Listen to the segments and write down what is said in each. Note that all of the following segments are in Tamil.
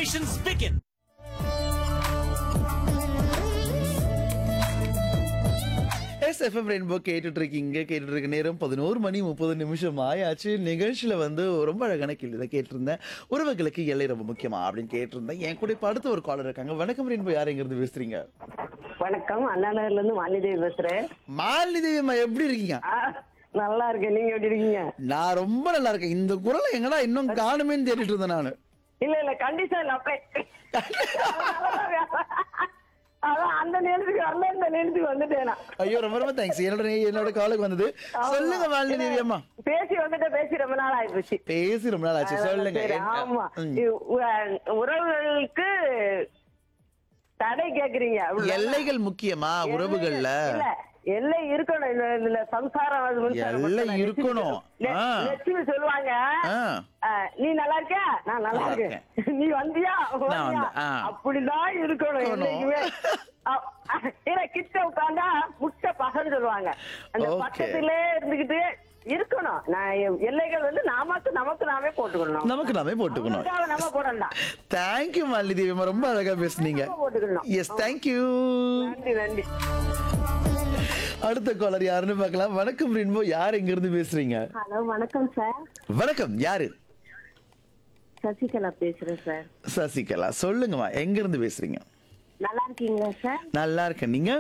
Operations begin. Yes FM rainbow கேட்டுட்டு இருக்கீங்க கேட்டுட்டு இருக்க நேரம் பதினோரு மணி முப்பது நிமிஷம் ஆயாச்சு நிகழ்ச்சியில வந்து ரொம்ப அழகான கேள்வி தான் கேட்டிருந்தேன் உறவுகளுக்கு எல்லை ரொம்ப முக்கியமா அப்படின்னு கேட்டிருந்தேன் என் கூட இப்ப அடுத்த ஒரு காலர் இருக்காங்க வணக்கம் ரெயின்போ யார் எங்க இருந்து பேசுறீங்க வணக்கம் அண்ணா நகர்ல இருந்து மாலிதேவி பேசுறேன் மாலினி தேவி அம்மா எப்படி இருக்கீங்க ஆ, நல்லா இருக்கேன் நீங்க எப்படி இருக்கீங்க நான் ரொம்ப நல்லா இருக்கேன் இந்த குரலை எங்கடா இன்னும் காணுமேன்னு தேடிட்டு இருந்தேன் நானு இல்ல இல்ல கண்டிஷன் அப்ப அதான் அந்த நேரத்துக்கு வரல இந்த நேரத்துக்கு வந்துட்டேன் நான். ஐயோ ரொம்ப ரொம்ப தேங்க்ஸ் என்னோட என்னோட காலுக்கு வந்தது சொல்லுங்க மாலினி தேவி அம்மா பேசி வந்துட்டு பேசி ரொம்ப நாள் ஆயிப்போச்சு பேசி ரொம்ப நாள் ஆச்சு சொல்லுங்க சரி, என்ன- ஆமா ம். இ- உ- உறவுகளுக்கு தடை கேக்குறீங்க அப்படிதானே? எல்லைகள் முக்கியமா உறவுகள்ல இல்ல எல்லை இருக்கணும் இந்த இதுல சம்சாரம் அது மின்சாரம் எல்லை மட்டும் இருக்கணும். லட்சுமி- ஆ. லட்சுமி சொல்லுவாங்க ஆ. ஆ, நீ நல்லா இருக்கியா நான் நல்லா நல்லா இருக்கேன் நீ வந்தியா வந்தியா? வந்தேன். ஆ. அப்படிதான் இருக்கணும் இருக்கணும். என்னைக்குமே அ- அ- ஏன்னா கிட்ட உட்காந்தா முட்டை பகன்னு சொல்லுவாங்க அந்த Okay. பக்கத்திலே இருந்துகிட்டு இருக்கணும் நான் எ- எல்லைகள் வந்து நமக்கு நமக்கு நாமே போட்டுக்கணும் நமக்கு நாமே போட்டுக்கணும் அவங்களுக்காக நம்ம போடலாம் தேங்க்யூ மாலினி தேவி அம்மா ரொம்ப அழகா பேசுனீங்க நம்ம போட்டுக்கணும் எஸ் தேங்க்யூ நன்றி நன்றி அடுத்த காலர் யாருன்னு பார்க்கலாம் வணக்கம் ரென்போ யார் எங்க இருந்து பேசுறீங்க ஹலோ வணக்கம் சார் வணக்கம் யாரு சசிகலா பேசுறேன் சார் சசிகலா சொல்லுங்கம்மா எங்க இருந்து பேசுறீங்க நல்லா இருக்கீங்களா சார் நல்லா இருக்கேன் நீங்க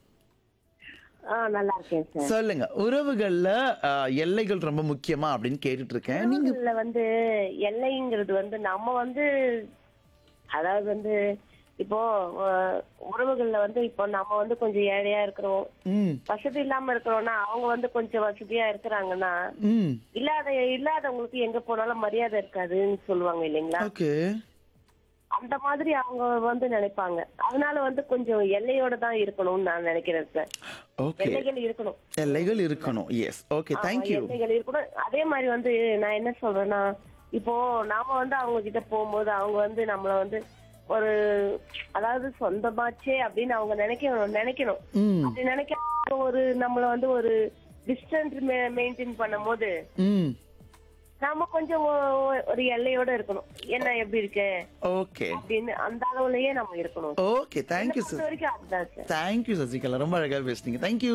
ஆ நல்லா இருக்கேன் சார் சொல்லுங்க உறவுகள்ல ஆ, எல்லைகள் ரொம்ப முக்கியமா அப்படின்னு கேட்டுட்டு இருக்கேன் நீங்க உறவுகள்ல வந்து எல்லைங்கிறது வந்து நம்ம வந்து அதாவது வந்து இப்போ அஹ், உறவுகள்ல வந்து இப்போ நம்ம வந்து கொஞ்சம் ஏழையா இருக்கிறோம் ம் வசதி இல்லாம இருக்கிறோம்னா அவங்க வந்து கொஞ்சம் வசதியா இருக்கிறாங்கன்னா ம் இல்லாத இல்லாதவங்களுக்கு எங்க போனாலும் மரியாதை இருக்காதுன்னு சொல்லுவாங்க இல்லைங்களா ஓகே அந்த மாதிரி அவங்க வந்து நினைப்பாங்க அதனால வந்து கொஞ்சம் எல்லையோட தான் இருக்கணும்னு நான் நினைக்கிறேன் சார் ஓகே எல்லைகள் இருக்கணும் எல்லைகள் இருக்கணும் எஸ் ஓகே ஆமா, தேங்க்யூ எல்லைகள் இருக்கணும் அதே மாதிரி வந்து நான் என்ன சொல்றேன்னா இப்போ நாம வந்து அவங்க கிட்ட போகும்போது அவங்க வந்து நம்மள வந்து ஒரு அதாவது சொந்தமாச்சே அப்படின்னு அவங்க நினைக்கணும் நினைக்கணும் ம் அப்படி நினைக்க ஒரு நம்மள வந்து ஒரு டிஸ்டன்ஸ் மெயின்டைன் பண்ணும்போது ம் நாம கொஞ்சம் ஒ- ஒரு எல்லையோட இருக்கணும் என்ன எப்படி இருக்கு ஓகே அப்படின்னு அந்த அளவுலயே நம்ம இருக்கணும் ஓகே தேங்க்யூ பொறுத்த சார் வரைக்கும் அதுதான் சார் தேங்க்யூ சசிகலா ரொம்ப அழகா பேசுனீங்க தேங்க்யூ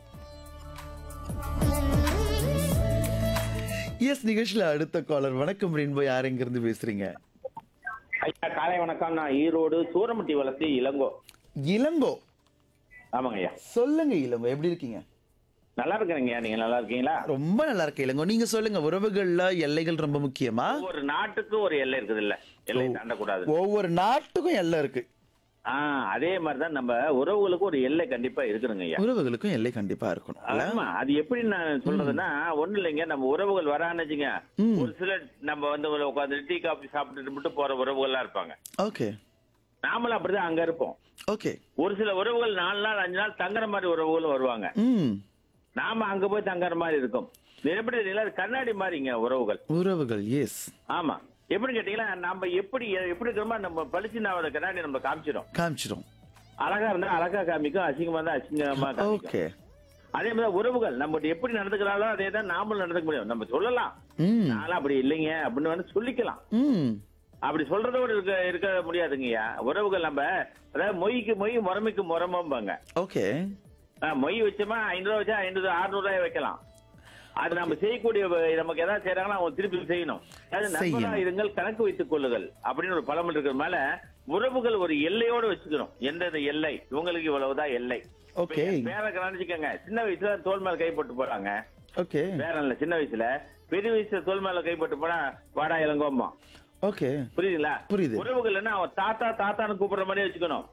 எஸ் நிகழ்ச்சியில அடுத்த காலர் வணக்கம் ரெயின்போ யார் எங்க இருந்து பேசுறீங்க ஐயா காலை வணக்கம் நான் ஈரோடு சூரமட்டி வளர்ச்சி இளங்கோ இளங்கோ ஆமாங்க ஐயா சொல்லுங்க இளங்கோ எப்படி இருக்கீங்க நல்லா இருக்கிறீங்க நீங்க நல்லா இருக்கீங்களா ரொம்ப நல்லா இருக்கு இளங்கோ நீங்க சொல்லுங்க உறவுகள்ல எல்லைகள் ரொம்ப முக்கியமா ஒவ்வொரு நாட்டுக்கும் ஒரு எல்லை இருக்குது இல்ல எல்லை தாண்டக்கூடாது ஒவ்வொரு நாட்டுக்கும் எல்லை இருக்கு ஆஹ் அதே மாதிரிதான் நம்ம உறவுகளுக்கு ஒரு எல்லை கண்டிப்பா இருக்கணுங்க ஐயா உறவுகளுக்கும் எல்லை கண்டிப்பா இருக்கணும் இல்ல? ஆமா அது எப்படி நான் சொல்றதுன்னா ஒண்ணு இல்லைங்க நம்ம உறவுகள் வரான்னு வச்சுங்க ம். ஒரு சிலர் நம்ம வந்து ஒரு உட்காந்து டீ காபி சாப்பிட்டுட்டு மட்டும் போற உறவுகள்லாம் இருப்பாங்க ஓகே நாமளும் அப்படிதான் அங்க இருப்போம் ஓகே ஒரு சில உறவுகள் நாலு நாள் அஞ்சு நாள் தங்குற மாதிரி உறவுகளும் வருவாங்க ம் நாம அங்க போய் தங்குற மாதிரி இருக்கும் இது எப்படி தெரியல அது கண்ணாடி மாதிரிங்க உறவுகள் உறவுகள் எஸ் ஆமா எப்படி கேட்டீங்களா நம்ம எப்படி எப்படி இருக்கிறோமோ நம்ம பளிச்சு நான் கண்ணாடி நம்ம காமிச்சிடும் காமிச்சிடும் அழகா இருந்தா அழகா காமிக்கும் அசிங்கமா இருந்தா அசிங்கமா காமிக்கும் ஓகே அதே மாதிரி உறவுகள் நம்ம எப்படி நடந்துக்கிறாளோ அதே தான் நாமளும் நடந்துக்க முடியும் நம்ம சொல்லலாம் ம் நானும் அப்படி இல்லைங்க அப்படின்னு வந்து சொல்லிக்கலாம் ம் அப்படி சொல்றதோட இருக்க இருக்க முடியாதுங்கய்யா உறவுகள் நம்ம அதாவது மொய்க்கு மொய் முறமைக்கு முறம்பாங்க ஓகே மொய் வச்சோமா ஐநூறு ரூபா வச்சா ஐநூறு அறுநூறு ரூபாய் வைக்கலாம் அது நம்ம செய்யக்கூடிய நமக்கு ஏதாவது செய்யறாங்கன்னா அவங்க திருப்பி செய்யணும் அதாவது நண்பரா செய்யணும். இருங்கள் கணக்கு வைத்துக் கொள்ளுங்கள் அப்படின்னு ஒரு பழமொழி இருக்கிறதுனால உறவுகள் ஒரு எல்லையோட வச்சுக்கணும் எந்தெந்த எல்லை இவங்களுக்கு இவ்வளவுதான் எல்லை ஓகே வேற நினைச்சுக்கோங்க சின்ன வயசுல தோல் மேல கை போட்டு போறாங்க ஓகே வேற இல்ல சின்ன வயசுல பெரிய வயசுல தோல் மேல கை போட்டு போனா வாடா இளங்கோமா ஓகே புரியுதுங்களா புரியுது. உறவுகள் என்ன அவன் தாத்தா தாத்தான்னு கூப்பிடுற மாதிரி வச்சுக்கணும்